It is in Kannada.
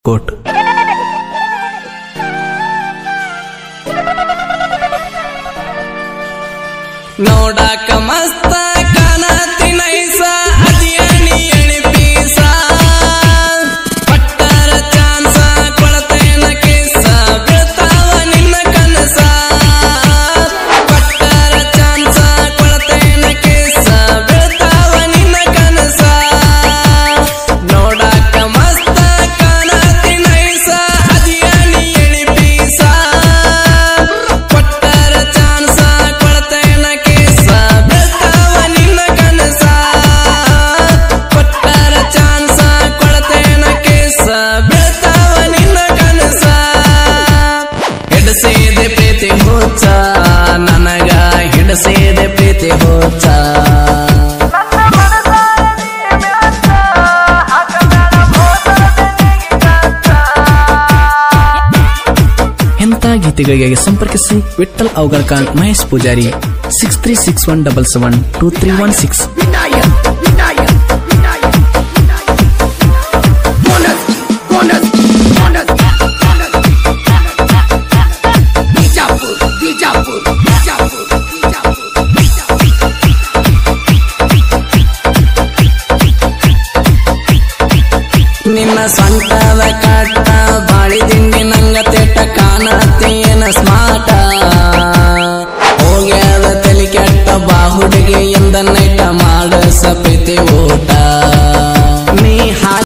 ಕೋಟ್ ನೋಡಾಕ ಮಸ್ತ ಕಾಣತಿ ನೈಸ ಅದಿಯಣಿ ಎಳಿ ಪೀಸ ಪಟ್ಟರ ಚಾನ್ಸ ಕೊಳತೇನ ಕೇಸ ಬೀಳ್ತಾವ ನಿನ್ನ ಕನಸ ಪಟ್ಟರ ಚಾನ್ಸ ಕೊಳತೇನ ಕೇಸ ಬೀಳ್ತಾವ ನಿನ್ನ ಕನಸ ನೋಡಾಕ ಮಸ್ತ ಕಾಣತಿ ನೈಸ ಅದಿಯಣಿ ಎಳಿ ಪೀಸ ಕೊಟ್ಟರ ಚಾನ್ಸ ಕೊಳತೇನ ಕೇಸ ಬೀಳ್ತಾವ ನಿನ್ನ ಕನಸ ಕೊಟ್ಟರ ಚಾನ್ಸ ಕೊಳತೇನ ಕೇಸ ಬೀಳ್ತಾವ ನಿನ್ನ ಕನಸ ಹಿಡಸೇದೆ ಪ್ರೀತಿ ಹುಚ್ಚ ನನಗ ಹಿಡಸೇದೆ ಪ್ರೀತಿ ಹುಚ್ಚ ಎಂಥ ಗೀತೆಗಳಿಗೆ ಸಂಪರ್ಕಿಸಿ ವಿಠಲ್ ಅವಗರ್ Khan Mahesh Poojary six three six one double seven two three one six ನಿನ್ನ ಸ್ವಂತದ ಕಟ್ಟ ಬಾಳಿ ದಿಂಡಿ